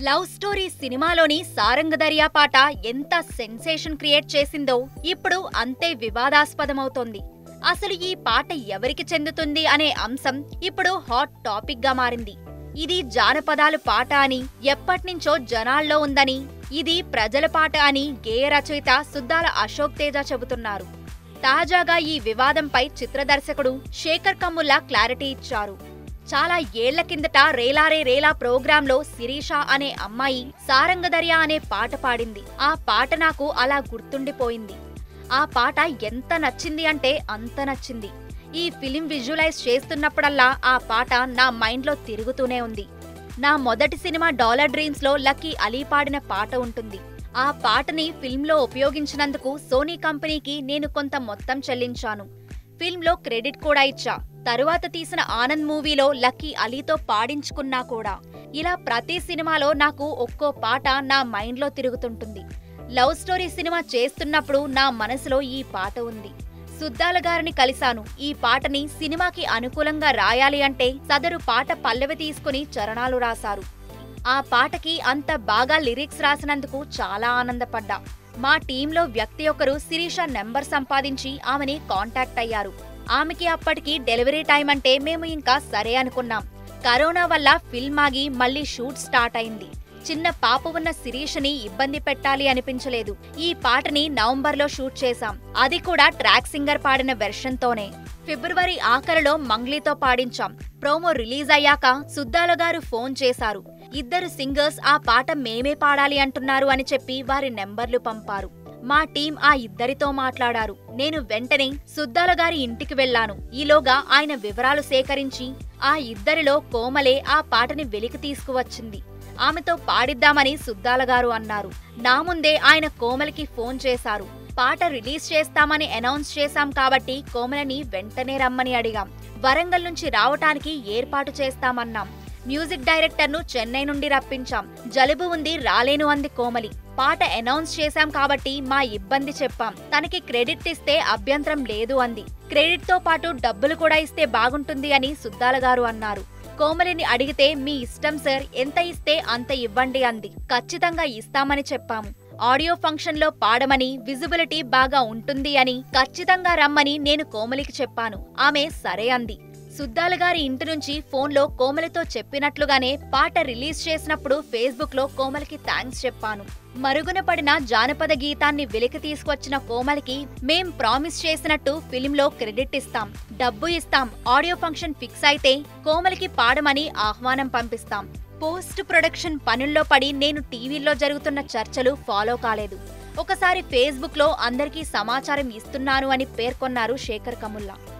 love story సినిమాలోని సారంగదర్యా పాట ఎంత సెన్సేషన్ క్రియేట్ చేసిందో ఇప్పుడు అంతే వివాదాస్పదమవుతోంది అసలు ఈ పాట ఎవరికి చెందుతుంది అనే అంశం ఇప్పుడు హాట్ టాపిక్ గా మారింది ఇది జానపదాలు పాట అని ఎప్పటినుంచో జనాల్లో ఉందని ఇది ప్రజల పాట అని గేయ రచయిత సుద్దాల అశోక్ తేజ చెబుతున్నారు తాజాగా ఈ వివాదంపై చిత్ర దర్శకుడు శేఖర్ కమ్ముల్లా క్లారిటీ ఇచ్చారు చాలా ఏళ్ల కిందట రేలారే రేలా ప్రోగ్రాంలో శిరీష అనే అమ్మాయి సారంగదర్యా అనే పాట పాడింది ఆ పాట నాకు అలా గుర్తుండిపోయింది ఆ పాట ఎంత నచ్చింది అంటే అంత నచ్చింది ఈ ఫిలిం విజువలైజ్ చేస్తున్నప్పుడల్లా ఆ పాట నా మైండ్లో తిరుగుతూనే ఉంది నా మొదటి సినిమా డాలర్ డ్రీమ్స్ లో లక్కీ అలీ పాడిన పాట ఉంటుంది ఆ పాటని ఫిల్మ్లో ఉపయోగించినందుకు సోనీ కంపెనీకి నేను కొంత మొత్తం చెల్లించాను ఫిల్మ్లో క్రెడిట్ కూడా ఇచ్చా తరువాత తీసిన ఆనంద్ మూవీలో లక్కీ అలీతో పాడించుకున్నా కూడా ఇలా ప్రతి సినిమాలో నాకు ఒక్కో పాట నా మైండ్లో తిరుగుతుంటుంది లవ్ స్టోరీ సినిమా చేస్తున్నప్పుడు నా మనసులో ఈ పాట ఉంది సుద్దాల గారిని కలిశాను ఈ పాటని సినిమాకి అనుకూలంగా రాయాలి అంటే సదరు పాట పల్లవి తీసుకుని చరణాలు రాశారు ఆ పాటకి అంత బాగా లిరిక్స్ రాసినందుకు చాలా ఆనందపడ్డా మా టీంలో వ్యక్తి ఒకరు శిరీష నెంబర్ సంపాదించి ఆమెని కాంటాక్ట్ అయ్యారు ఆమెకి అప్పటికి డెలివరీ టైం అంటే మేము ఇంకా సరే అనుకున్నాం కరోనా వల్ల ఫిల్మ్ ఆగి మళ్ళీ షూట్ స్టార్ట్ అయింది చిన్న పాప ఉన్న శిరీషని ఇబ్బంది పెట్టాలి అనిపించలేదు ఈ పాటని నవంబర్లో షూట్ చేశాం అది కూడా ట్రాక్ సింగర్ పాడిన వెర్షన్ తోనే ఫిబ్రవరి ఆఖరిలో మంగ్లీతో పాడించాం ప్రోమో రిలీజ్ అయ్యాక సుద్దాల గారు ఫోన్ చేశారు ఇద్దరు సింగర్స్ ఆ పాట మేమే పాడాలి అంటున్నారు అని చెప్పి వారి నెంబర్లు పంపారు మా టీం ఆ ఇద్దరితో మాట్లాడారు నేను వెంటనే సుద్దాల గారి ఇంటికి వెళ్లాను ఈలోగా ఆయన వివరాలు సేకరించి ఆ ఇద్దరిలో కోమలే ఆ పాటని వెలికి తీసుకువచ్చింది ఆమెతో పాడిద్దామని సుద్దాల గారు అన్నారు నా ముందే ఆయన కోమలికి ఫోన్ చేశారు పాట రిలీజ్ చేస్తామని అనౌన్స్ చేశాం కాబట్టి కోమలని వెంటనే రమ్మని అడిగాం వరంగల్ నుంచి రావటానికి ఏర్పాటు చేస్తామన్నాం మ్యూజిక్ డైరెక్టర్ ను చెన్నై నుండి రప్పించాం జలుబు ఉంది రాలేను అంది కోమలి పాట అనౌన్స్ చేశాం కాబట్టి మా ఇబ్బంది చెప్పాం తనకి క్రెడిట్ ఇస్తే అభ్యంతరం లేదు అంది క్రెడిట్ తో పాటు డబ్బులు కూడా ఇస్తే బాగుంటుంది అని సుద్దాల గారు అన్నారు కోమలిని అడిగితే మీ ఇష్టం సార్ ఎంత ఇస్తే అంత ఇవ్వండి అంది ఖచ్చితంగా ఇస్తామని చెప్పాము ఆడియో ఫంక్షన్ లో పాడమని విజిబిలిటీ బాగా ఉంటుంది అని ఖచ్చితంగా రమ్మని నేను కోమలికి చెప్పాను ఆమె సరే అంది సుద్దాల గారి ఇంటి నుంచి ఫోన్లో కోమలితో చెప్పినట్లుగానే పాట రిలీజ్ చేసినప్పుడు ఫేస్బుక్ లో కోమలికి థ్యాంక్స్ చెప్పాను మరుగున పడిన జానపద గీతాన్ని వెలికి తీసుకొచ్చిన కోమలికి మేం ప్రామిస్ చేసినట్టు ఫిలింలో క్రెడిట్ ఇస్తాం డబ్బు ఇస్తాం ఆడియో ఫంక్షన్ ఫిక్స్ అయితే కోమలికి పాడమని ఆహ్వానం పంపిస్తాం పోస్ట్ ప్రొడక్షన్ పనుల్లో పడి నేను టీవీలో జరుగుతున్న చర్చలు ఫాలో కాలేదు ఒకసారి ఫేస్బుక్ లో అందరికీ సమాచారం ఇస్తున్నాను అని పేర్కొన్నారు శేఖర్ కముల్లా